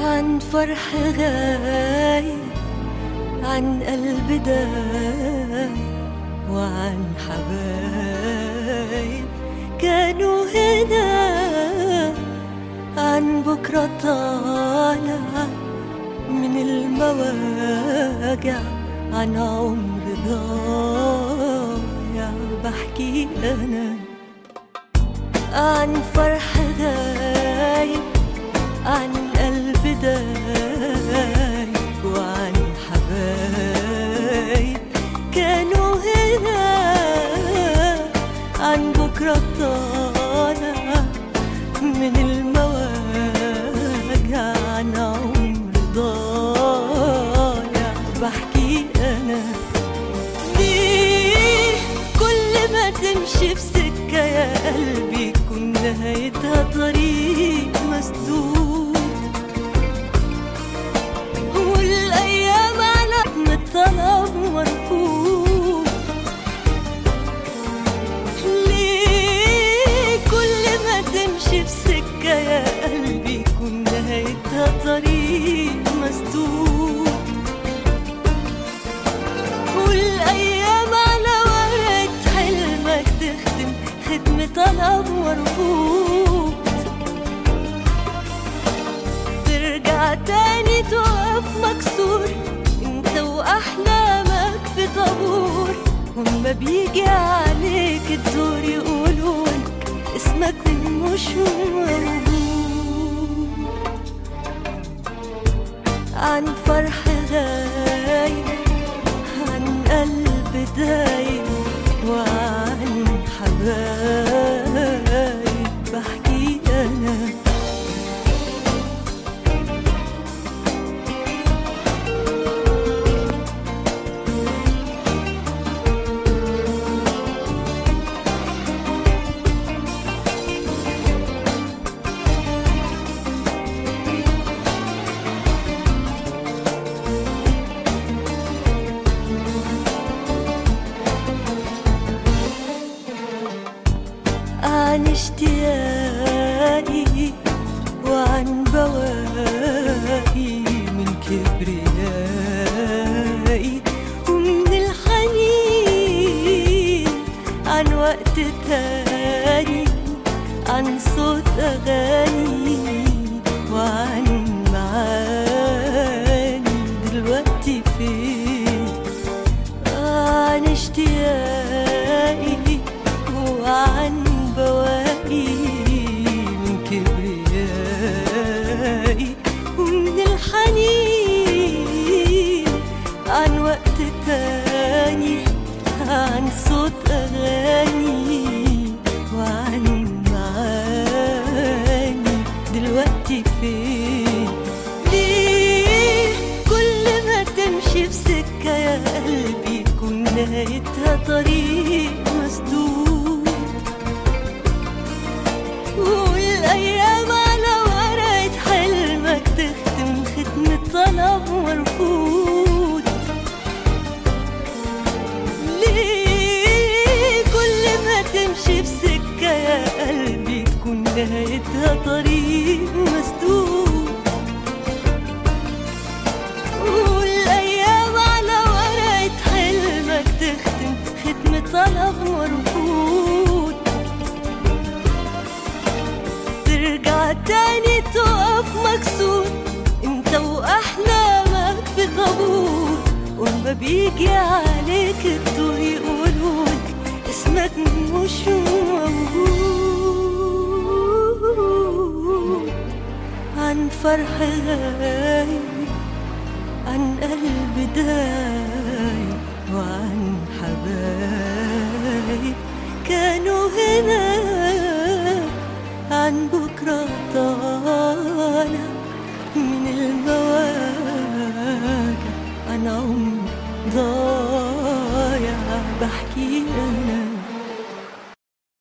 عن فرح غايب عن قلب دايب وعن حبايب كانوا هنا عن بكرة طالع من المواجع عن عمر ضايع بحكي أنا عن فرح غايب عن قلب دايب وعن حبايب كانوا هنا عن بكرة طالع من المواجع عن عمر ضايع بحكي أنا ليه كل ما تمشي في سكة يا قلبي تكون نهايتها طريق مسدود والأيام على رقم الطلب مرفوض ليه كل ما تمشي في سكة يا قلبي يكون نهايتها طريق مسدود والأيام على ورقة حلمك تختم ختم طلب مرفوض ترجع تاني تقف مكسور انت واحلامك في طابور وما بيجي عليك الدور يقولولك اسمك مش موجود عن فرح غايب عن قلب دايب وعن حبايب بحكي انا عن اشتياقي وعن بوائي من كبريائي ومن الحنين عن وقت تاني عن صوت أغاني وعن معاني دلوقتي فين عن اشتياقي وعن بوائي من كبريائي ومن الحنين عن وقت تاني عن صوت أغاني وعن معاني دلوقتي فين ليه كل ما تمشي في سكة يا قلبي يكون نهايتها طريق مسدود والأيام على ورقة حلمك تختم ختم طلب مرفوض ليه كل ما تمشي في سكة يا قلبي تكون نهايتها طريق مسدود والأيام على ورقة حلمك تختم ختم طلب مرفوض ترجع تاني تقف مكسور انت واحلامك في طابور وما بيجي عليك الدور يقولولك اسمك مش موجود عن فرح غايب عن قلب دايب